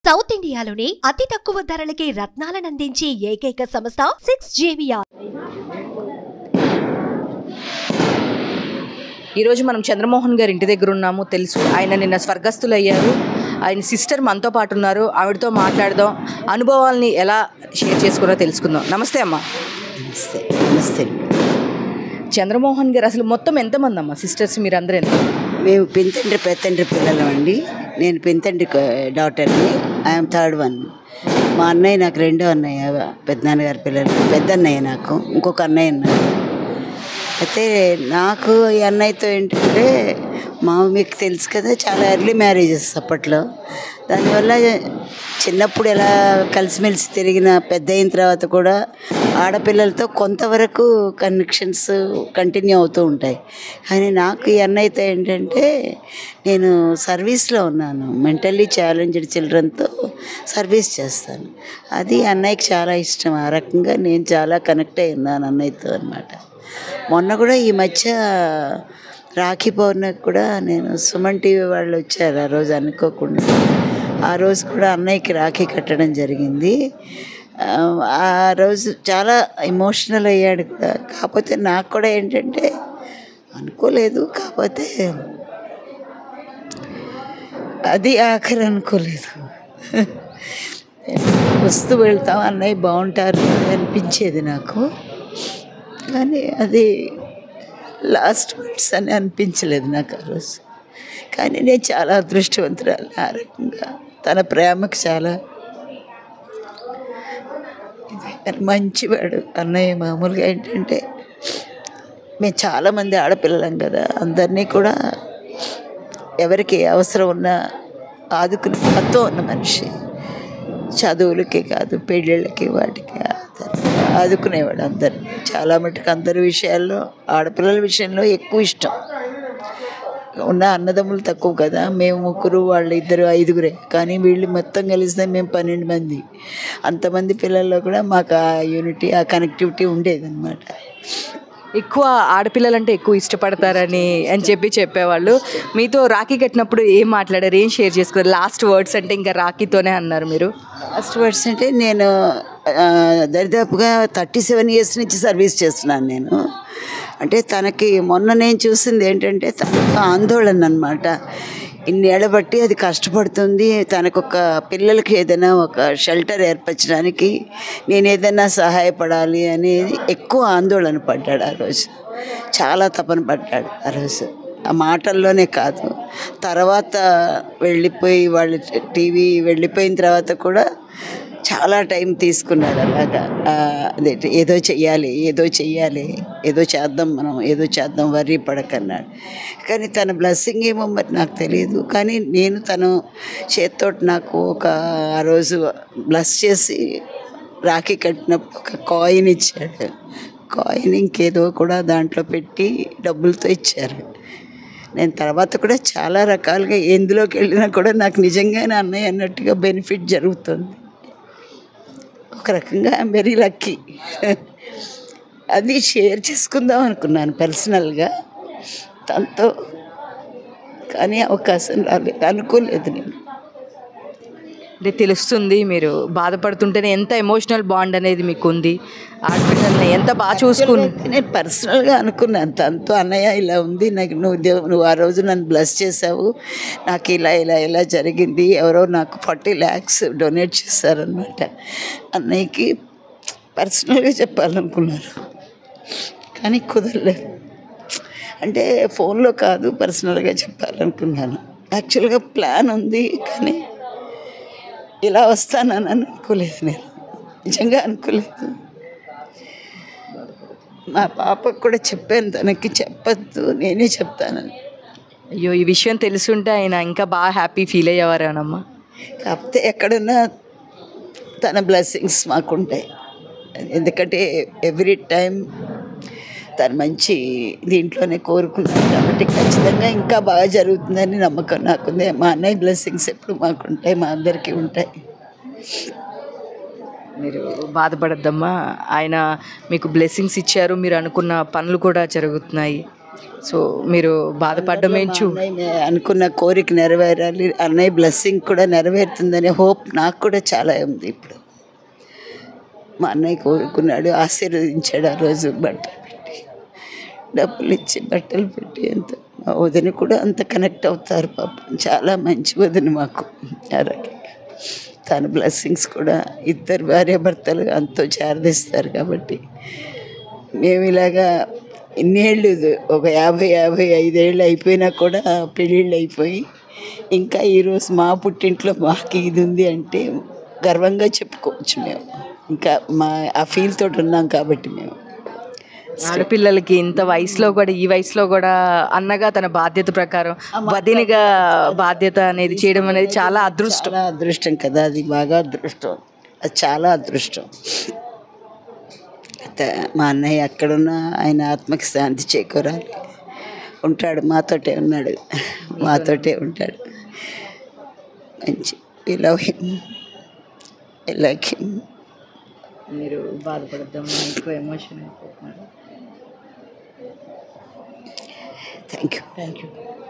south ఇండియాలోని అతి తక్కువ ధరలకి రత్నాలనందించే ఏకైక సంస్థ సిక్స్ జేవిఆర్ ఈరోజు మనం చంద్రమోహన్ గారి ఇంటి దగ్గర ఉన్నాము తెలుసు ఆయన నిన్న స్వర్గస్థులు అయ్యారు ఆయన సిస్టర్ మనతో పాటు ఉన్నారు ఆవిడతో మాట్లాడదాం అనుభవాల్ని ఎలా షేర్ చేసుకున్నా తెలుసుకుందాం నమస్తే అమ్మా నమస్తే నమస్తే చంద్రమోహన్ గారు అసలు మొత్తం ఎంతమంది అమ్మా సిస్టర్స్ మీరందరూ ఎంత మేము పింతండ్రి పెత్తండ్రి పిల్లలం అండి నేను పింతండ్రి డాటర్ని ఐఎమ్ థర్డ్ వన్ మా అన్నయ్య నాకు రెండో అన్నయ్య పెద్దనాన్నగారి పిల్లలు పెద్ద అన్నయ్య నాకు ఇంకొక అన్నయ్య ఉన్నాడు అయితే నాకు ఈ అన్నయ్యతో ఏంటంటే మా మీకు తెలుసు కదా చాలా ఎర్లీ మ్యారేజెస్ అప్పట్లో దానివల్ల చిన్నప్పుడు ఎలా కలిసిమెలిసి తిరిగిన పెద్ద అయిన తర్వాత కూడా ఆడపిల్లలతో కొంతవరకు కనెక్షన్స్ కంటిన్యూ అవుతూ ఉంటాయి కానీ నాకు ఈ అన్నయ్యతో ఏంటంటే నేను సర్వీస్లో ఉన్నాను మెంటల్లీ ఛాలెంజ్డ్ చిల్డ్రన్తో సర్వీస్ చేస్తాను అది అన్నయ్యకి చాలా ఇష్టం ఆ రకంగా నేను చాలా కనెక్ట్ అయి ఉన్నాను అన్నయ్యతో అనమాట మొన్న కూడా ఈ మధ్య రాఖీ పౌర్ణమికి కూడా నేను సుమన్ టీవీ వాళ్ళు వచ్చారు ఆ రోజు అనుకోకుండా ఆ రోజు కూడా అన్నయ్యకి రాఖీ కట్టడం జరిగింది ఆ, ఆ రోజు చాలా ఎమోషనల్ అయ్యాడు కూడా కాకపోతే నాకు కూడా ఏంటంటే అనుకోలేదు కాకపోతే అది ఆఖరి అనుకోలేదు వస్తూ వెళ్తాం అన్నయ్య బాగుంటారు అనిపించేది నాకు కానీ అది లాస్ట్ మినిట్స్ అని అనిపించలేదు నాకు ఆ రోజు కానీ నేను చాలా అదృష్టవంతురాలు ఆ రకంగా తన ప్రేమకు చాలా ఇది మంచివాడు అన్నయ్య మామూలుగా ఏంటంటే మేము చాలామంది ఆడపిల్లలం కదా అందరినీ కూడా ఎవరికి ఏ అవసరం ఉన్నా ఆదుకుని మొత్తం ఉన్న మనిషి చదువులకి కాదు పెళ్ళిళ్ళకి వాటికి ఆదుకునేవాడు అందరిని చాలా మటుకు అందరి విషయాల్లో ఆడపిల్లల విషయంలో ఎక్కువ ఇష్టం ఉన్న అన్నదమ్ములు తక్కువ కదా మేము ముగ్గురు వాళ్ళు ఇద్దరు ఐదుగురే కానీ వీళ్ళు మొత్తం కలిస్తే మేము పన్నెండు మంది అంతమంది పిల్లల్లో కూడా మాకు ఆ యూనిటీ ఆ కనెక్టివిటీ ఉండేదన్నమాట ఎక్కువ ఆడపిల్లలంటే ఎక్కువ ఇష్టపడతారని అని చెప్పి చెప్పేవాళ్ళు మీతో రాఖీ కట్టినప్పుడు ఏం మాట్లాడారు ఏం షేర్ చేసుకున్నారు లాస్ట్ వర్డ్స్ అంటే ఇంకా రాఖీతోనే అన్నారు మీరు లాస్ట్ వర్డ్స్ అంటే నేను ఆ, దరిదాపుగా థర్టీ సెవెన్ ఇయర్స్ నుంచి సర్వీస్ చేస్తున్నాను నేను అంటే తనకి మొన్న నేను చూసింది ఏంటంటే తనకు ఆందోళన అనమాట ఇన్నేళ్ళ బట్టి అది కష్టపడుతుంది తనకు ఒక పిల్లలకి ఏదైనా ఒక షెల్టర్ ఏర్పరచడానికి నేను ఏదైనా సహాయపడాలి అనేది ఎక్కువ ఆందోళన పడ్డాడు ఆ రోజు చాలా తపన పడ్డాడు ఆ రోజు ఆ మాటల్లోనే కాదు తర్వాత వెళ్ళిపోయి వాళ్ళు టీవీ వెళ్ళిపోయిన తర్వాత కూడా చాలా టైం తీసుకున్నాడు అలాగా ఆ, అదే ఏదో చెయ్యాలి ఏదో చెయ్యాలి ఏదో చేద్దాం మనం ఏదో చేద్దాం వర్రీ పడకన్నాడు కానీ తన బ్లెస్సింగ్ ఏమో మరి నాకు తెలియదు కానీ నేను తను చేత్తోటి నాకు ఒక ఆ రోజు బ్లెస్ చేసి రాఖీ కట్టినప్పుడు ఒక కాయిన్ ఇచ్చాడు కాయిన్ ఇంకేదో కూడా దాంట్లో పెట్టి డబ్బులతో ఇచ్చారు నేను తర్వాత కూడా చాలా రకాలుగా ఎందులోకి వెళ్ళినా కూడా నాకు నిజంగానే అన్నయ్య అన్నట్టుగా బెనిఫిట్ జరుగుతుంది ఒక రకంగా ఐఎమ్ వెరీ లక్కీ అది షేర్ చేసుకుందాం అనుకున్నాను పర్సనల్గా తనతో కానీ అవకాశం రాలేదు అనుకోలేదు నేను అంటే తెలుస్తుంది మీరు బాధపడుతుంటేనే ఎంత ఎమోషనల్ బాండ్ అనేది మీకు ఉంది ఆడపిల్లల్ని ఎంత బాగా చూసుకుని అయితే నేను పర్సనల్గా అనుకున్నాను తనతో అన్నయ్య ఇలా ఉంది నాకు నువ్వు దేవ్- నువ్వు ఆ రోజు నన్ను బ్లెస్ చేసావు నాకు ఇలా ఇలా ఇలా జరిగింది ఎవరో నాకు ఫార్టీ ల్యాక్స్ డొనేట్ చేశారనమాట అన్నయ్యకి పర్సనల్గా చెప్పాలనుకున్నారు కానీ కుదరలేదు అంటే ఫోన్లో కాదు పర్సనల్గా చెప్పాలనుకున్నాను యాక్చువల్గా ప్లాన్ ఉంది కానీ ఇలా వస్తానని అనుకోలేదు నేను నిజంగా అనుకోలేదు మా పాపకు కూడా చెప్పాను తనకి చెప్పద్దు నేనే చెప్తానని అయ్యో ఈ విషయం తెలుసుంటే ఆయన ఇంకా బాగా హ్యాపీ ఫీల్ అయ్యేవారేనమ్మా కాకపోతే ఎక్కడున్నా తన బ్లెస్సింగ్స్ మాకుంటాయి ఎందుకంటే ఎవ్రీ టైం తను మంచి దీంట్లోనే కోరుకున్నాను కాబట్టి ఖచ్చితంగా ఇంకా బాగా జరుగుతుందని నమ్మకం నాకుంది మా అన్నయ్య బ్లెస్సింగ్స్ ఎప్పుడు మాకుంటాయి మా అందరికీ ఉంటాయి మీరు బాధపడద్దమ్మా ఆయన మీకు బ్లెస్సింగ్స్ ఇచ్చారు మీరు అనుకున్న పనులు కూడా జరుగుతున్నాయి సో మీరు బాధపడడం ఏం చూ అన్నయ్య అనుకున్న కోరిక నెరవేరాలి అన్నయ్య బ్లెస్సింగ్ కూడా నెరవేరుతుందనే హోప్ నాకు కూడా చాలా ఉంది ఇప్పుడు మా అన్నయ్య కోరుకున్నాడు ఆశీర్వదించాడు ఆ రోజు బట్టలు పెట్టి డబ్బులు ఇచ్చి బట్టలు పెట్టి అంత మా వదిన కూడా అంత కనెక్ట్ అవుతారు పాపం చాలా మంచి వదిన మాకు ఆ రకంగా తన బ్లెస్సింగ్స్ కూడా ఇద్దరు భార్య భర్తలు అంతో చేరదీస్తారు కాబట్టి మేము ఇలాగా ఇన్నేళ్ళు ఒక యాభై యాభై ఐదేళ్ళు అయిపోయినా కూడా పెళ్ళిళ్ళు అయిపోయి ఇంకా ఈరోజు మా పుట్టింట్లో మాకు ఇది ఉంది అంటే గర్వంగా చెప్పుకోవచ్చు మేము ఇంకా మా ఆ ఫీల్ తోటి ఉన్నాం కాబట్టి మేము ఆడపిల్లలకి ఇంత వయసులో కూడా ఈ వయసులో కూడా అన్నగా తన బాధ్యత ప్రకారం వదినగా బాధ్యత అనేది చేయడం అనేది చాలా అదృష్టం చాలా అదృష్టం కదా అది బాగా అదృష్టం అది చాలా అదృష్టం అయితే మా అన్నయ్య ఎక్కడున్నా ఆయన ఆత్మకి శాంతి చేకూరాలి ఉంటాడు మాతోటే ఉన్నాడు మాతోటే ఉంటాడు మంచి we love him like him మీరు బాధపడద్దాం ఎక్కువ ఎమోషన్ అయిపోతున్నారు థ్యాంక్ యూ థ్యాంక్ యూ